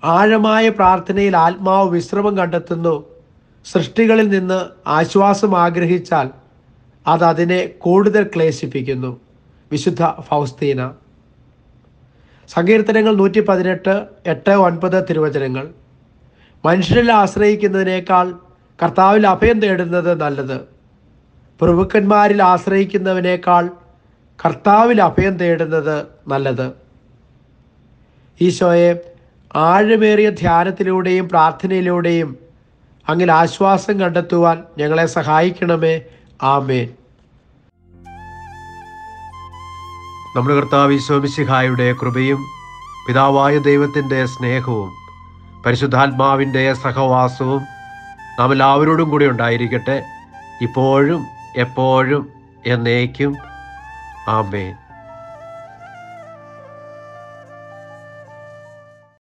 ആഴമായ പ്രാർത്ഥനയിൽ ആത്മാവ് വിശ്രമം കണ്ടെത്തുന്നു സൃഷ്ടികളിൽ നിന്ന് ആശ്വാസം ആഗ്രഹിച്ചാൽ അത് അതിനെ കൂടുതൽ ക്ലേശിപ്പിക്കുന്നു വിശുദ്ധ ഫൗസ്തീന സങ്കീർത്തനങ്ങൾ നൂറ്റി പതിനെട്ട് എട്ട് ഒൻപത് തിരുവചനങ്ങൾ മനുഷ്യരിൽ ആശ്രയിക്കുന്നതിനേക്കാൾ കർത്താവിൽ അഭയം തേടുന്നത് നല്ലത് പ്രഭുക്കന്മാരിൽ ആശ്രയിക്കുന്നവനേക്കാൾ കർത്താവിൽ അഭയം തേടുന്നത് നല്ലത് ഈശോയെ ആഴമേറിയ ധ്യാനത്തിലൂടെയും പ്രാർത്ഥനയിലൂടെയും അങ്ങിൽ ആശ്വാസം കണ്ടെത്തുവാൻ ഞങ്ങളെ സഹായിക്കണമേ ആമേൻ നമ്മുടെ കർത്താവ് ഈശോമിശിഹായുടെ കൃപയും പിതാവായ ദൈവത്തിൻ്റെ സ്നേഹവും പരിശുദ്ധാത്മാവിൻ്റെ സഹവാസവും നാം എല്ലാവരോടും കൂടി ഉണ്ടായിരിക്കട്ടെ ഇപ്പോഴും എപ്പോഴും എന്നേക്കും ആമേൻ